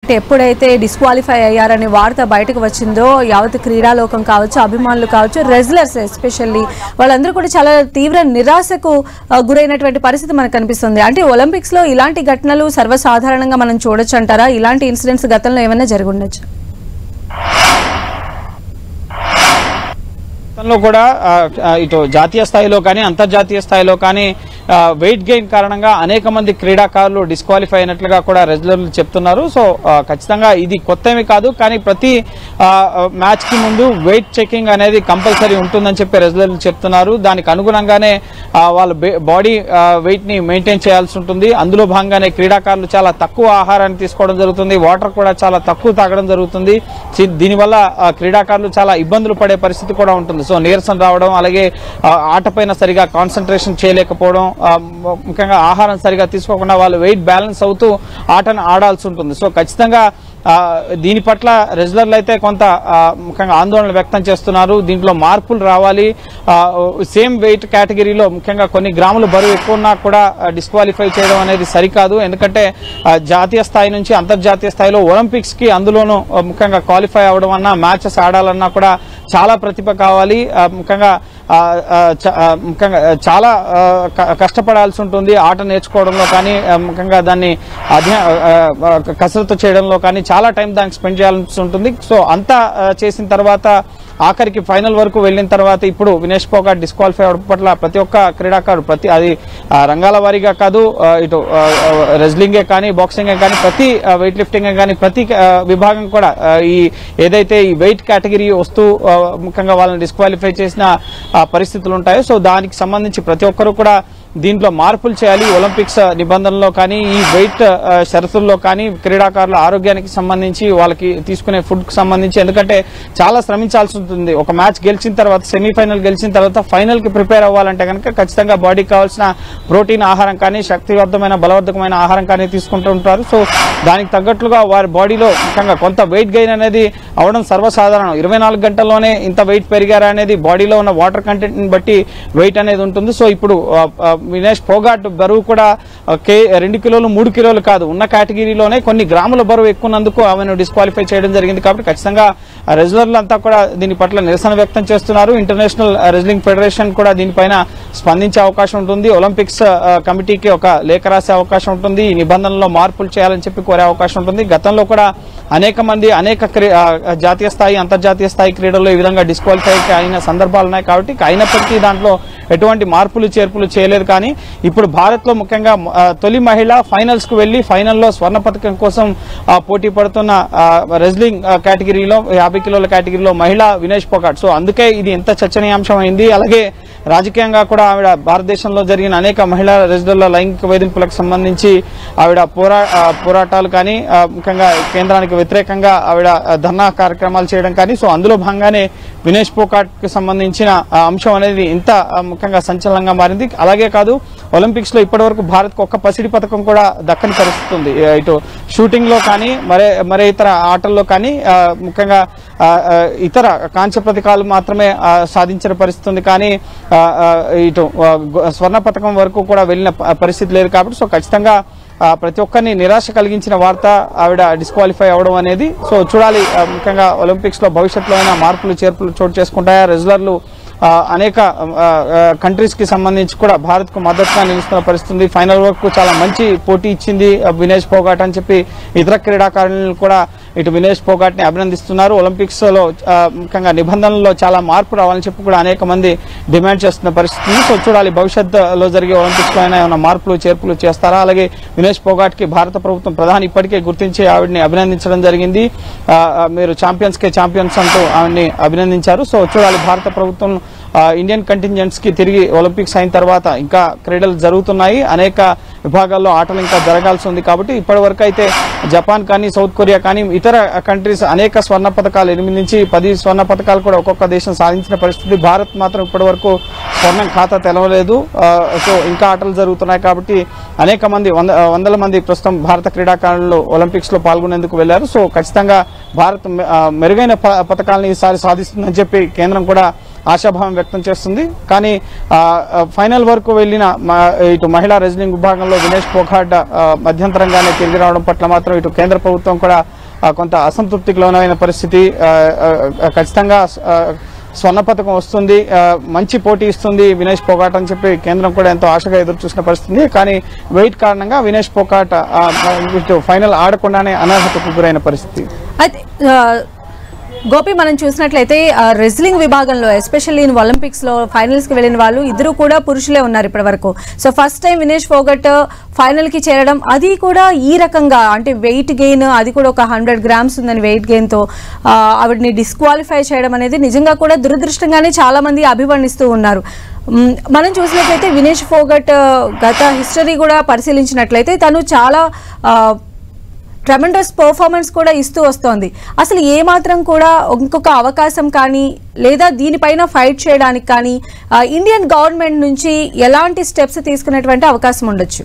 అంటే ఎప్పుడైతే డిస్క్వాలిఫై అయ్యారనే వార్త బయటకు వచ్చిందో యావత్ క్రీడాలోకం కావచ్చు అభిమానులు కావచ్చు రెజ్లర్స్ ఎస్పెషల్లీ వాళ్ళందరూ కూడా చాలా తీవ్ర నిరాశకు ఆ, గురైనటువంటి పరిస్థితి మనకు కనిపిస్తుంది అంటే ఒలింపిక్స్ లో ఇలాంటి ఘటనలు సర్వసాధారణంగా మనం చూడొచ్చు అంటారా ఇలాంటి ఇన్సిడెంట్స్ గతంలో ఏమైనా జరిగి ఉండొచ్చు గతంలో కూడా ఆ, ఆ, ఇటు జాతీయ స్థాయిలో కానీ అంతర్జాతీయ స్థాయిలో కానీ వెయిట్ గెయిన్ కారణంగా అనేక మంది క్రీడాకారులు డిస్క్వాలిఫై అయినట్లుగా కూడా రెజ్లర్లు చెప్తున్నారు సో ఆ, ఖచ్చితంగా ఇది కొత్త ఏమీ కాదు కానీ ప్రతి మ్యాచ్ కి ముందు వెయిట్ చెకింగ్ అనేది కంపల్సరీ ఉంటుందని చెప్పి రెజ్లర్లు చెప్తున్నారు దానికి అనుగుణంగానే ఆ, వాళ్ళ బాడీ వెయిట్ ని మెయింటైన్ చేయాల్సి ఉంటుంది అందులో భాగంగానే క్రీడాకారులు చాలా తక్కువ ఆహారాన్ని తీసుకోవడం జరుగుతుంది వాటర్ కూడా చాలా తక్కువ తాగడం జరుగుతుంది చి- దీనివల్ల ఆ, క్రీడాకారులు చాలా ఇబ్బందులు పడే పరిస్థితి కూడా ఉంటుంది సో నీరసం రావడం అలాగే ఆ, ఆటపైన సరిగా కాన్సన్ట్రేషన్ చేయలేకపోవడం ఆ, ము- ముఖ్యంగా ఆహారం సరిగా తీసుకోకుండా వాళ్ళు వెయిట్ బ్యాలెన్స్ అవుతూ ఆటను ఆడాల్సి ఉంటుంది సో ఖచ్చితంగా ఆ, దీని పట్ల రెజ్లర్లు అయితే కొంత ఆ, ముఖ్యంగా ఆందోళన వ్యక్తం చేస్తున్నారు దీంట్లో మార్పులు రావాలి ఆ, సేమ్ వెయిట్ కేటగిరీలో ముఖ్యంగా కొన్ని గ్రాములు బరువు ఎక్కువ ఉన్నా కూడా డిస్క్వాలిఫై చేయడం అనేది సరికాదు ఎందుకంటే ఆ, జాతీయ స్థాయి నుంచి అంతర్జాతీయ స్థాయిలో ఒలింపిక్స్ కి అందులోనూ ఆ, ముఖ్యంగా క్వాలిఫై అవ్వడం అన్నా మ్యాచెస్ ఆడాలన్నా కూడా చాలా ప్రతిభ కావాలి ఆ, ముఖ్యంగా ఆ, ఆ, చ- ఆ, ముఖ్యంగా చాలా ఆ, క- కష్టపడాల్సి ఉంటుంది ఆట నేర్చుకోవడంలో కానీ ఆ, ముఖ్యంగా దాన్ని అధ్య ఆ, ఆ, కసరత్తు చేయడంలో కానీ చాలా టైం దానికి స్పెండ్ చేయాల్సి ఉంటుంది సో అంతా ఆ, చేసిన తర్వాత ఆఖరికి ఫైనల్ వరకు వెళ్ళిన తర్వాత ఇప్పుడు వినేష్ పోగాట్ డిస్క్వాలిఫై అవడం పట్ల ప్రతి ఒక్క క్రీడాకారుడు ప్రతి అది ఆ, రంగాల వారీగా కాదు ఆ, ఇటు రెజ్లింగే కానీ బాక్సింగే కానీ ప్రతి వెయిట్ లిఫ్టింగే కానీ ప్రతి ఆ, విభాగం కూడా ఆ, ఈ ఏదైతే ఈ వెయిట్ కేటగిరీ వస్తూ ఆ, ముఖ్యంగా వాళ్ళని డిస్క్వాలిఫై చేసిన ఆ, పరిస్థితులు ఉంటాయో సో దానికి సంబంధించి ప్రతి ఒక్కరు కూడా దీంట్లో మార్పులు చేయాలి ఒలింపిక్స్ నిబంధనల్లో కానీ ఈ వెయిట్ ఆ, షరతుల్లో కానీ క్రీడాకారుల ఆరోగ్యానికి సంబంధించి వాళ్ళకి తీసుకునే ఫుడ్ కి సంబంధించి ఎందుకంటే చాలా శ్రమించాల్సి ఉంటుంది ఒక మ్యాచ్ గెలిచిన తర్వాత సెమీఫైనల్ గెలిచిన తర్వాత ఫైనల్ కి ప్రిపేర్ అవ్వాలంటే కనుక ఖచ్చితంగా బాడీకి కావాల్సిన ప్రోటీన్ ఆహారం కానీ శక్తివర్ధమైన బలవర్ధకమైన ఆహారం కానీ తీసుకుంటూ ఉంటారు సో దానికి తగ్గట్లుగా వారి బాడీలో ముఖ్యంగా కొంత వెయిట్ గెయిన్ అనేది అవడం సర్వసాధారణం ఇరవై నాలుగు గంటల్లోనే ఇంత వెయిట్ పెరిగారా అనేది బాడీలో ఉన్న వాటర్ కంటెంట్ ని బట్టి వెయిట్ అనేది ఉంటుంది సో ఇప్పుడు ఆ, ఆ, వినేష్ పోగాట్ బరువు కూడా ఆ, కే రెండు కిలోలు మూడు కిలోలు కాదు ఉన్న కేటగిరీలోనే కొన్ని గ్రాముల బరువు ఎక్కువన్నందుకు ఆమెను డిస్క్వాలిఫై చేయడం జరిగింది కాబట్టి ఖచ్చితంగా ఆ రెజ్లర్లు అంతా కూడా దీని పట్ల నిరసన వ్యక్తం చేస్తున్నారు ఇంటర్నేషనల్ రెజ్లింగ్ ఫెడరేషన్ కూడా దీనిపైన స్పందించే అవకాశం ఉంటుంది ఒలింపిక్స్ ఆ, కమిటీకి ఒక లేఖ రాసే అవకాశం ఉంటుంది ఈ నిబంధనల్లో మార్పులు చేయాలని చెప్పి కోరే అవకాశం ఉంటుంది గతంలో కూడా అనేక మంది అనేక క్రీ- ఆ, జాతీయ స్థాయి అంతర్జాతీయ స్థాయి క్రీడల్లో ఈ విధంగా డిస్క్వాలిఫై అయిన సందర్భాలు ఉన్నాయి కాబట్టి అయినప్పటికీ దాంట్లో ఎటువంటి మార్పులు చేర్పులు చేయలేదు కానీ ఇప్పుడు భారత్ లో ముఖ్యంగా ఆ, తొలి మహిళ ఫైనల్స్ కు వెళ్లి ఫైనల్లో స్వర్ణ పథకం కోసం ఆ, పోటీ పడుతున్న ఆ, రెజ్లింగ్ ఆ, కేటగిరీలో యాభై కిలోల కేటగిరీలో మహిళ వినేష్ పోకాట్ సో అందుకే ఇది ఎంత చర్చనీయాంశం అయింది అలాగే రాజకీయంగా కూడా ఆవిడ భారతదేశంలో జరిగిన అనేక మహిళా రెజ్లర్ల లైంగిక వేధింపులకు సంబంధించి ఆవిడ పోరా ఆ, పోరాటాలు కానీ ఆ, ముఖ్యంగా కేంద్రానికి వ్యతిరేకంగా ఆవిడ ఆ, ధర్నా కార్యక్రమాలు చేయడం కానీ సో అందులో భాగంగానే వినేష్ పోకాట్ కి సంబంధించిన ఆ, అంశం అనేది ఇంత ఆ, ముఖ్యంగా సంచలనంగా మారింది అలాగే కాదు ఒలింపిక్స్ లో ఇప్పటివరకు భారత్ కు ఒక్క పసిడి పథకం కూడా దక్కని పరిస్థితి ఉంది ఆ, ఇటు షూటింగ్ లో కానీ మరే మరే ఇతర ఆటల్లో కానీ ఆ, ముఖ్యంగా ఆ, ఆ, ఇతర కాంస్య పథకాలు మాత్రమే ఆ, సాధించిన పరిస్థితి ఉంది కానీ ఆ, ఆ, ఇటు ఆ, గో- స్వర్ణ పథకం వరకు కూడా వెళ్ళిన ప- పరిస్థితి లేదు కాబట్టి సో ఖచ్చితంగా ఆ, ప్రతి ఒక్కరిని నిరాశ కలిగించిన వార్త ఆవిడ డిస్క్వాలిఫై అవడం అనేది సో చూడాలి ఆ, ముఖ్యంగా ఒలింపిక్స్ లో భవిష్యత్తులో అయినా మార్పులు చేర్పులు చోటు చేసుకుంటాయా రెజ్లర్లు ఆ, అనేక కంట్రీస్ కి సంబంధించి కూడా భారత్ కు మద్దతుగా నిలుస్తున్న పరిస్థితి ఉంది ఫైనల్ వరకు చాలా మంచి పోటీ ఇచ్చింది ఆ, వినేష్ పోగాట్ అని చెప్పి ఇతర క్రీడాకారులను కూడా ఇటు వినేష్ పోగాట్ ని అభినందిస్తున్నారు ఒలింపిక్స్ లో ఆ, ముఖ్యంగా నిబంధనల్లో చాలా మార్పు రావాలని చెప్పి కూడా అనేక మంది డిమాండ్ చేస్తున్న పరిస్థితి ఉంది సో చూడాలి భవిష్యత్తులో జరిగే ఒలింపిక్స్ లో అయినా ఏమైనా మార్పులు చేర్పులు చేస్తారా అలాగే వినేష్ పోగాట్ కి భారత ప్రభుత్వం ప్రధాని ఇప్పటికే గుర్తించి ఆవిడని అభినందించడం జరిగింది ఆ, ఆ, మీరు ఛాంపియన్స్ కే ఛాంపియన్స్ అంటూ ఆవిడని అభినందించారు సో చూడాలి భారత ప్రభుత్వం ఆ, ఇండియన్ కంటింజెంట్స్ కి తిరిగి ఒలింపిక్స్ అయిన తర్వాత ఇంకా క్రీడలు జరుగుతున్నాయి అనేక విభాగాల్లో ఆటలు ఇంకా జరగాల్సి ఉంది కాబట్టి ఇప్పటి వరకు అయితే జపాన్ కానీ సౌత్ కొరియా కానీ ఇతర కంట్రీస్ అనేక స్వర్ణ పథకాలు ఎనిమిది నుంచి పది స్వర్ణ పథకాలు కూడా ఒక్కొక్క దేశం సాధించిన పరిస్థితి భారత్ మాత్రం ఇప్పటి వరకు స్వర్ణం ఖాతా తెలవలేదు ఆ, సో ఇంకా ఆటలు జరుగుతున్నాయి కాబట్టి అనేక మంది వంద వందల మంది ప్రస్తుతం భారత క్రీడాకారులు ఒలింపిక్స్ లో పాల్గొనేందుకు వెళ్లారు సో ఖచ్చితంగా భారత్ మె- ఆ, మెరుగైన ప- పథకాలను ఈసారి సాధిస్తుందని చెప్పి కేంద్రం కూడా ఆశాభావం వ్యక్తం చేస్తుంది కానీ ఆ, ఆ, ఫైనల్ వరకు వెళ్లిన మా- ఇటు మహిళా రెజ్లింగ్ విభాగంలో వినేష్ పోఖాడ్ ఆ, మధ్యంతరంగానే తిరిగి రావడం పట్ల మాత్రం ఇటు కేంద్ర ప్రభుత్వం కూడా ఆ, కొంత అసంతృప్తికి లోనైన పరిస్థితి ఆ, ఆ, ఖచ్చితంగా ఆ, స్వర్ణ పథకం వస్తుంది ఆ, మంచి పోటీ ఇస్తుంది వినేష్ పోగాట్ అని చెప్పి కేంద్రం కూడా ఎంతో ఆశగా ఎదురు చూసిన పరిస్థితి కానీ వెయిట్ కారణంగా వినేష్ పోగాట్ ఆ, ఇటు ఫైనల్ ఆడకుండానే అనర్హతకు గురైన పరిస్థితి అయితే ఆ, గోపి మనం చూసినట్లయితే రెజ్లింగ్ విభాగంలో ఎస్పెషల్లీ ఇన్ ఒలింపిక్స్ లో ఫైనల్స్ కి వెళ్ళిన వాళ్ళు ఇద్దరు కూడా పురుషులే ఉన్నారు ఇప్పటి వరకు so first time Vinesh Phogat final కి చేరడం అది కూడా ఈ రకంగా అంటే వెయిట్ గెయిన్ అది కూడా ఒక హండ్రెడ్ గ్రామ్స్ ఉందని వెయిట్ గెయిన్ తో ఆ, ఆవిడని డిస్క్వాలిఫై చేయడం అనేది నిజంగా కూడా దురదృష్టంగానే చాలా మంది అభివర్ణిస్తూ ఉన్నారు మ్, మనం చూసినట్లయితే వినేష్ ఫోగట్ ఆ, గత హిస్టరీ కూడా పరిశీలించినట్లయితే తను చాలా ఆ, ట్రెమెండస్ పర్ఫార్మెన్స్ కూడా ఇస్తూ వస్తోంది అసలు ఏ మాత్రం కూడా ఇంకొక అవకాశం కానీ లేదా దీనిపైన ఫైట్ చేయడానికి కానీ ఆ, ఇండియన్ గవర్నమెంట్ నుంచి ఎలాంటి స్టెప్స్ తీసుకునేటువంటి అవకాశం ఉండొచ్చు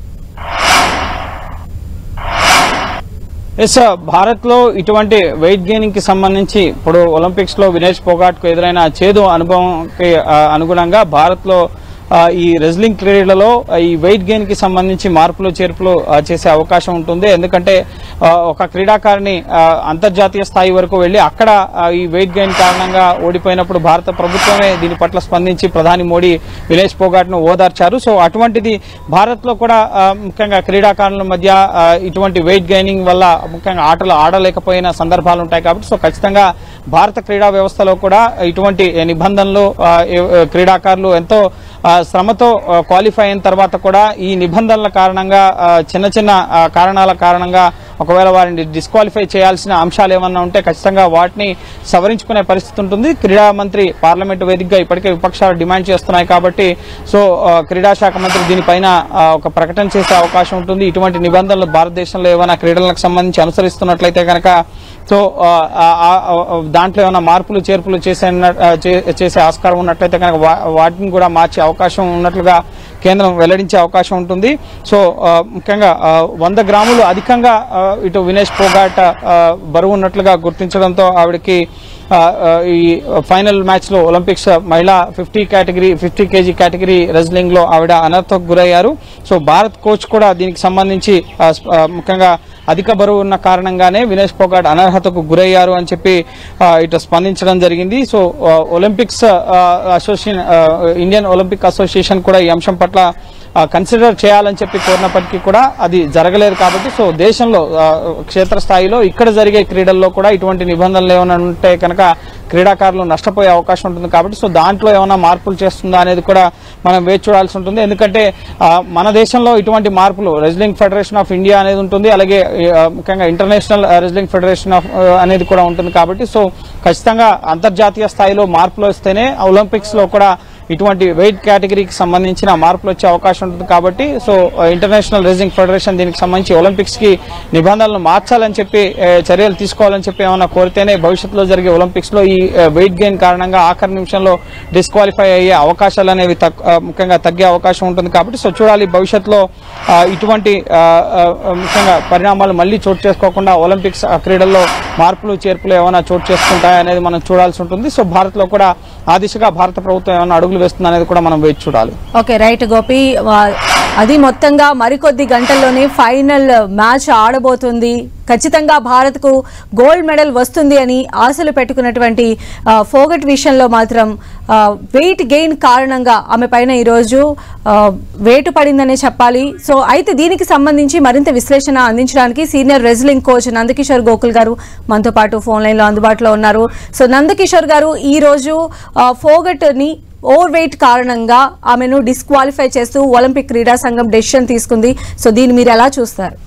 ఎస్ భారత్ లో ఇటువంటి వెయిట్ గెయినింగ్ కి సంబంధించి ఇప్పుడు ఒలింపిక్స్ లో వినేష్ పోగాట్ కు ఎదురైన చేదు అనుభవంకి ఆ, అనుగుణంగా భారత్ లో ఆ, ఈ రెజ్లింగ్ క్రీడలలో ఆ, ఈ వెయిట్ గెయిన్ కి సంబంధించి మార్పులు చేర్పులు ఆ, చేసే అవకాశం ఉంటుంది ఎందుకంటే ఆ, ఒక క్రీడాకారిణి ఆ, అంతర్జాతీయ స్థాయి వరకు వెళ్లి అక్కడ ఆ, ఈ వెయిట్ గెయిన్ కారణంగా ఓడిపోయినప్పుడు భారత ప్రభుత్వమే దీని పట్ల స్పందించి ప్రధాని మోడీ వినేష్ పోగాట్ ను ఓదార్చారు సో అటువంటిది భారత్ లో కూడా ఆ, ముఖ్యంగా క్రీడాకారుల మధ్య ఆ, ఇటువంటి వెయిట్ గెయినింగ్ వల్ల ముఖ్యంగా ఆటలు ఆడలేకపోయిన సందర్భాలు ఉంటాయి కాబట్టి సో ఖచ్చితంగా భారత క్రీడా వ్యవస్థలో కూడా ఇటువంటి నిబంధనలు ఆ, ఏ- క్రీడాకారులు ఎంతో ఆ, శ్రమతో ఆ, క్వాలిఫై అయిన తర్వాత కూడా ఈ నిబంధనల కారణంగా ఆ, చిన్న చిన్న ఆ, కారణాల కారణంగా ఒకవేళ వారిని డిస్క్వాలిఫై చేయాల్సిన అంశాలు ఏమన్నా ఉంటే ఖచ్చితంగా వాటిని సవరించుకునే పరిస్థితి ఉంటుంది క్రీడా మంత్రి పార్లమెంటు వేదికగా ఇప్పటికే విపక్షాలు డిమాండ్ చేస్తున్నాయి కాబట్టి సో ఆ, క్రీడా శాఖ మంత్రి దీనిపైన ఆ, ఒక ప్రకటన చేసే అవకాశం ఉంటుంది ఇటువంటి నిబంధనలు భారతదేశంలో ఏమైనా క్రీడలకు సంబంధించి అనుసరిస్తున్నట్లయితే కనుక సో ఆ, ఆ, ఆ, ఆ, దాంట్లో ఏమైనా మార్పులు చేర్పులు చేసే ఆ, చే- చేసే ఆస్కారం ఉన్నట్లయితే కనుక వా- వాటిని కూడా మార్చే అవకాశం ఉన్నట్లుగా కేంద్రం వెల్లడించే అవకాశం ఉంటుంది సో ఆ, ముఖ్యంగా ఆ, వంద గ్రాములు అధికంగా ఆ, ఇటు వినేష్ పోగాట్ ఆ, బరువు ఉన్నట్లుగా గుర్తించడంతో ఆవిడకి ఆ, ఆ, ఈ ఫైనల్ మ్యాచ్ లో ఒలింపిక్స్ మహిళా fifty category fifty KG category wrestling లో ఆవిడ అనర్థకు గురయ్యారు సో భారత్ కోచ్ కూడా దీనికి సంబంధించి ఆ, స్ప- ఆ, ముఖ్యంగా అధిక బరువు ఉన్న కారణంగానే వినేష్ పోగాట్ అనర్హతకు గురయ్యారు అని చెప్పి ఆ, ఇటు స్పందించడం జరిగింది సో ఆ, ఒలింపిక్స్ ఆ, అసోసియేషన్ ఆ, ఇండియన్ ఒలింపిక్ అసోసియేషన్ కూడా ఈ అంశం పట్ల ఆ, కన్సిడర్ చేయాలని చెప్పి కోరినప్పటికీ కూడా అది జరగలేదు కాబట్టి సో దేశంలో ఆ, క్షేత్రస్థాయిలో ఇక్కడ జరిగే క్రీడల్లో కూడా ఇటువంటి నిబంధనలు ఏమైనా ఉంటే కనుక క్రీడాకారులు నష్టపోయే అవకాశం ఉంటుంది కాబట్టి సో దాంట్లో ఏమైనా మార్పులు చేస్తుందా అనేది కూడా మనం వేచి చూడాల్సి ఉంటుంది ఎందుకంటే ఆ, మన దేశంలో ఇటువంటి మార్పులు రెజ్లింగ్ ఫెడరేషన్ ఆఫ్ ఇండియా అనేది ఉంటుంది అలాగే ఆ, ముఖ్యంగా ఇంటర్నేషనల్ రెజ్లింగ్ ఫెడరేషన్ ఆఫ్ ఆ, అనేది కూడా ఉంటుంది కాబట్టి సో ఖచ్చితంగా అంతర్జాతీయ స్థాయిలో మార్పులు వస్తేనే ఒలింపిక్స్ లో కూడా ఇటువంటి వెయిట్ కేటగిరీకి సంబంధించిన మార్పులు వచ్చే అవకాశం ఉంటుంది కాబట్టి సో ఇంటర్నేషనల్ రేసింగ్ ఫెడరేషన్ దీనికి సంబంధించి ఒలింపిక్స్ కి నిబంధనలు మార్చాలని చెప్పి ఏ, చర్యలు తీసుకోవాలని చెప్పి ఏమైనా కోరితేనే భవిష్యత్తులో జరిగే ఒలింపిక్స్ లో ఈ వెయిట్ గెయిన్ కారణంగా ఆఖరి నిమిషంలో డిస్క్వాలిఫై అయ్యే అవకాశాలు అనేవి తక్- ఆ, ముఖ్యంగా తగ్గే అవకాశం ఉంటుంది కాబట్టి సో చూడాలి భవిష్యత్తులో ఆ, ఇటువంటి ఆ, ఆ, ముఖ్యంగా పరిణామాలు మళ్ళీ చోటు చేసుకోకుండా ఒలింపిక్స్ ఆ, క్రీడల్లో మార్పులు చేర్పులు ఏమైనా చోటు చేసుకుంటాయా అనేది మనం చూడాల్సి ఉంటుంది సో భారత్ లో కూడా ఆ దిశగా భారత ప్రభుత్వం ఏమైనా అడుగులు వేస్తుందా అనేది కూడా మనం వేచి చూడాలి ఓకే రైట్ గోపి వా- అది మొత్తంగా మరికొద్ది గంటల్లోనే ఫైనల్ మ్యాచ్ ఆడబోతుంది ఖచ్చితంగా భారత్కు గోల్డ్ మెడల్ వస్తుంది అని ఆశలు పెట్టుకున్నటువంటి ఆ, ఫోగట్ విషయంలో మాత్రం ఆ, వెయిట్ గెయిన్ కారణంగా ఆమె పైన ఈరోజు ఆ, వేటు పడిందనే చెప్పాలి సో అయితే దీనికి సంబంధించి మరింత విశ్లేషణ అందించడానికి senior wrestling coach Nandakishore Gokul garu మనతో పాటు ఫోన్ లైన్లో అందుబాటులో ఉన్నారు సో నందకిషోర్ గారు ఈ రోజు ఆ, ఫోగట్ని ఓవర్ వెయిట్ కారణంగా ఆమెను డిస్క్వాలిఫై చేస్తూ ఒలింపిక్ క్రీడా సంఘం డెసిషన్ తీసుకుంది సో దీన్ని మీరు ఎలా చూస్తారు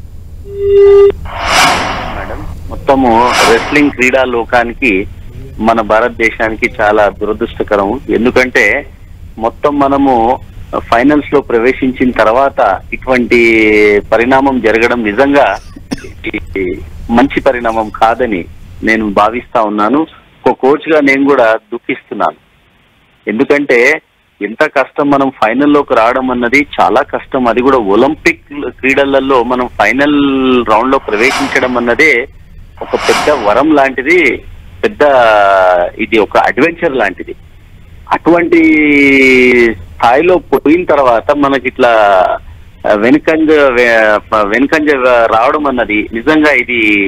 మేడం మొత్తము రెస్లింగ్ క్రీడా లోకానికి మన భారతదేశానికి చాలా దురదృష్టకరం ఎందుకంటే మొత్తం మనము ఫైనల్స్ లో ప్రవేశించిన తర్వాత ఇటువంటి పరిణామం జరగడం నిజంగా ఇది మంచి పరిణామం కాదని నేను భావిస్తా ఉన్నాను ఒక కోచ్ గా నేను కూడా దుఃఖిస్తున్నాను ఎందుకంటే ఎంత కష్టం మనం ఫైనల్లోకి రావడం అన్నది చాలా కష్టం అది కూడా ఒలింపిక్ క్రీడలలో మనం ఫైనల్ రౌండ్ లో ప్రవేశించడం అన్నదే ఒక పెద్ద వరం లాంటిది పెద్ద ఇది ఒక అడ్వెంచర్ లాంటిది అటువంటి స్థాయిలో పోయిన తర్వాత మనకి ఇట్లా వెనుకంజ వె- వెనుకంజ రావడం అన్నది నిజంగా ఇది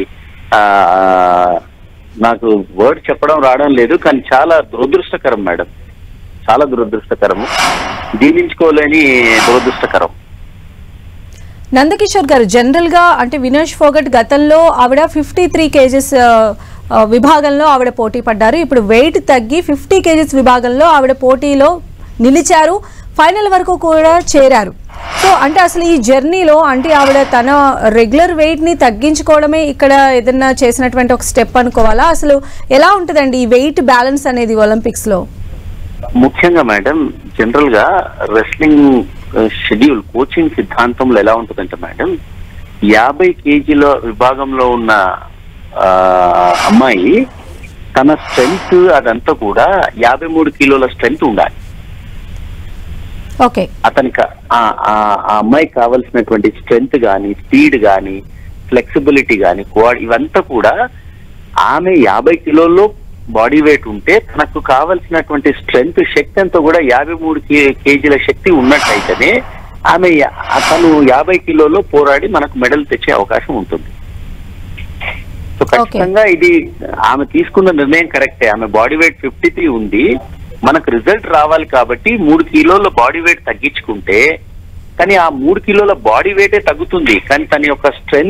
ఆ, నాకు వర్డ్ చెప్పడం రావడం లేదు కానీ చాలా దురదృష్టకరం మేడం చాలా దురదృష్టకరము జీర్ణించుకోలేని దురదృష్టకరం నందకిషోర్ గారు జనరల్ గా అంటే వినేష్ ఫోగట్ గతంలో ఆవిడ ఫిఫ్టీ త్రీ కేజెస్ విభాగంలో ఆవిడ పోటీ పడ్డారు ఇప్పుడు వెయిట్ తగ్గి ఫిఫ్టీ కేజెస్ విభాగంలో ఆవిడ పోటీలో నిలిచారు ఫైనల్ వరకు కూడా చేరారు సో అంటే అసలు ఈ జర్నీలో అంటే ఆవిడ తన రెగ్యులర్ వెయిట్ ని తగ్గించుకోవడమే ఇక్కడ ఏదన్నా చేసినటువంటి ఒక స్టెప్ అనుకోవాలా అసలు ఎలా ఉంటుందండి ఈ వెయిట్ బ్యాలెన్స్ అనేది ఒలింపిక్స్ లో ముఖ్యంగా మేడం జనరల్ గా రెస్లింగ్ షెడ్యూల్ కోచింగ్ సిద్ధాంతంలో ఎలా ఉంటుందంటే మేడం యాభై కేజీల విభాగంలో ఉన్న ఆ, అమ్మాయి తన స్ట్రెంగ్త్ అదంతా కూడా యాభై మూడు కిలోల స్ట్రెంగ్త్ ఉండాలి ఓకే అతనికి ఆ ఆ ఆ అమ్మాయికి కావాల్సినటువంటి స్ట్రెంగ్త్ గాని స్పీడ్ గాని ఫ్లెక్సిబిలిటీ గాని కోఆర్డి ఇవంతా కూడా ఆమె యాభై కిలోల్లో బాడీ వెయిట్ ఉంటే తనకు కావలసినటువంటి స్ట్రెంగ్త్ శక్తి అంతా కూడా యాభై మూడు కేజీల శక్తి ఉన్నట్టయితేనే ఆమె యా- తను యాభై కిలోలో పోరాడి మనకు మెడల్ తెచ్చే అవకాశం ఉంటుంది సో ఖచ్చితంగా ఇది ఆమె తీసుకున్న నిర్ణయం కరెక్టే ఆమె బాడీ వెయిట్ ఫిఫ్టీ త్రీ ఉంది మనకు రిజల్ట్ రావాలి కాబట్టి మూడు కిలోల బాడీ వెయిట్ తగ్గించుకుంటే కానీ ఆ మూడు కిలోల బాడీ వెయిటే తగ్గుతుంది కానీ తన యొక్క స్ట్రెంగ్త్